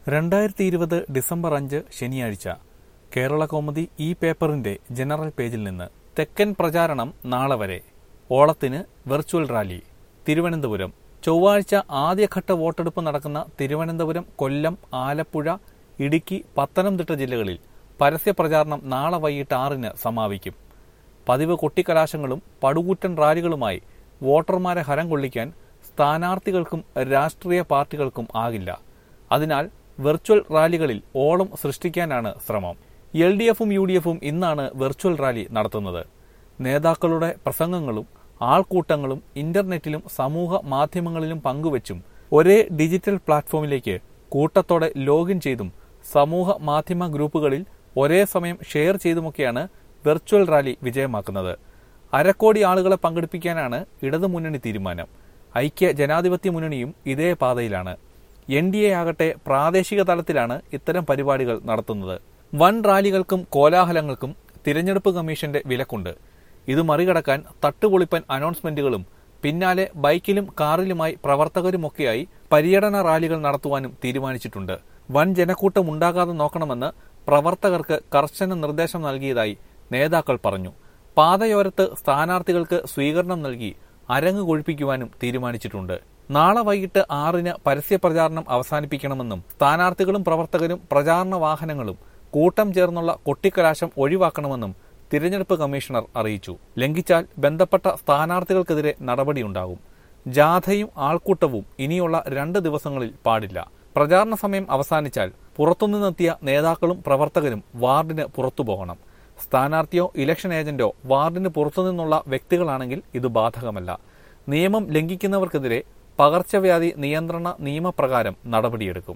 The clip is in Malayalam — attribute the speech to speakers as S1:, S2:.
S1: രണ്ടായിരത്തി ഇരുപത് ഡിസംബർ അഞ്ച് ശനിയാഴ്ച കേരള കൗമുദി ഈ പേപ്പറിന്റെ ജനറൽ പേജിൽ നിന്ന് തെക്കൻ പ്രചാരണം നാളെ വരെ ഓളത്തിന് വെർച്വൽ റാലി തിരുവനന്തപുരം ചൊവ്വാഴ്ച ആദ്യഘട്ട വോട്ടെടുപ്പ് നടക്കുന്ന തിരുവനന്തപുരം കൊല്ലം ആലപ്പുഴ ഇടുക്കി പത്തനംതിട്ട ജില്ലകളിൽ പരസ്യ പ്രചാരണം നാളെ വൈകിട്ട് ആറിന് സമാപിക്കും പതിവ് കൊട്ടിക്കലാശങ്ങളും പടുകൂറ്റൻ റാലികളുമായി വോട്ടർമാരെ ഹരം കൊള്ളിക്കാൻ സ്ഥാനാർത്ഥികൾക്കും രാഷ്ട്രീയ പാർട്ടികൾക്കും ആകില്ല അതിനാൽ വെർച്വൽ റാലികളിൽ ഓളം സൃഷ്ടിക്കാനാണ് ശ്രമം എൽ ഡി എഫും യു ഡി എഫും ഇന്നാണ് വെർച്വൽ റാലി നടത്തുന്നത് നേതാക്കളുടെ പ്രസംഗങ്ങളും ആൾക്കൂട്ടങ്ങളും ഇന്റർനെറ്റിലും സമൂഹ മാധ്യമങ്ങളിലും പങ്കുവച്ചും ഒരേ ഡിജിറ്റൽ പ്ലാറ്റ്ഫോമിലേക്ക് കൂട്ടത്തോടെ ലോഗിൻ ചെയ്തും സമൂഹ മാധ്യമ ഗ്രൂപ്പുകളിൽ ഒരേ സമയം ഷെയർ ചെയ്തുമൊക്കെയാണ് വെർച്വൽ റാലി വിജയമാക്കുന്നത് അരക്കോടി ആളുകളെ പങ്കെടുപ്പിക്കാനാണ് ഇടതുമുന്നണി തീരുമാനം ഐക്യ ജനാധിപത്യ മുന്നണിയും ഇതേ പാതയിലാണ് എൻ ഡി എ ആകട്ടെ പ്രാദേശിക തലത്തിലാണ് ഇത്തരം പരിപാടികൾ നടത്തുന്നത് വൻ റാലികൾക്കും കോലാഹലങ്ങൾക്കും തിരഞ്ഞെടുപ്പ് കമ്മീഷന്റെ വിലക്കുണ്ട് ഇത് മറികടക്കാൻ തട്ടുപൊളിപ്പൻ അനൗൺസ്മെന്റുകളും പിന്നാലെ ബൈക്കിലും കാറിലുമായി പ്രവർത്തകരുമൊക്കെയായി പര്യടന റാലികൾ നടത്തുവാനും തീരുമാനിച്ചിട്ടുണ്ട് വൻ ജനക്കൂട്ടം ഉണ്ടാകാതെ നോക്കണമെന്ന് പ്രവർത്തകർക്ക് കർശന നിർദ്ദേശം നൽകിയതായി നേതാക്കൾ പറഞ്ഞു പാതയോരത്ത് സ്ഥാനാർത്ഥികൾക്ക് സ്വീകരണം നൽകി അരങ്ങ് കൊഴിപ്പിക്കുവാനും തീരുമാനിച്ചിട്ടുണ്ട് നാളെ വൈകിട്ട് ആറിന് പരസ്യ പ്രചാരണം അവസാനിപ്പിക്കണമെന്നും സ്ഥാനാർത്ഥികളും പ്രവർത്തകരും പ്രചാരണ വാഹനങ്ങളും കൂട്ടം ചേർന്നുള്ള കൊട്ടിക്കലാശം ഒഴിവാക്കണമെന്നും തിരഞ്ഞെടുപ്പ് കമ്മീഷണർ അറിയിച്ചു ലംഘിച്ചാൽ ബന്ധപ്പെട്ട സ്ഥാനാർത്ഥികൾക്കെതിരെ നടപടിയുണ്ടാകും ജാഥയും ആൾക്കൂട്ടവും ഇനിയുള്ള രണ്ട് ദിവസങ്ങളിൽ പാടില്ല പ്രചാരണ സമയം അവസാനിച്ചാൽ പുറത്തുനിന്നെത്തിയ നേതാക്കളും പ്രവർത്തകരും വാർഡിന് പുറത്തു പോകണം സ്ഥാനാർത്ഥിയോ ഇലക്ഷൻ ഏജന്റോ വാർഡിന് പുറത്തുനിന്നുള്ള വ്യക്തികളാണെങ്കിൽ ഇത് ബാധകമല്ല നിയമം ലംഘിക്കുന്നവർക്കെതിരെ പകർച്ചവ്യാധി നിയന്ത്രണ നിയമപ്രകാരം നടപടിയെടുക്കും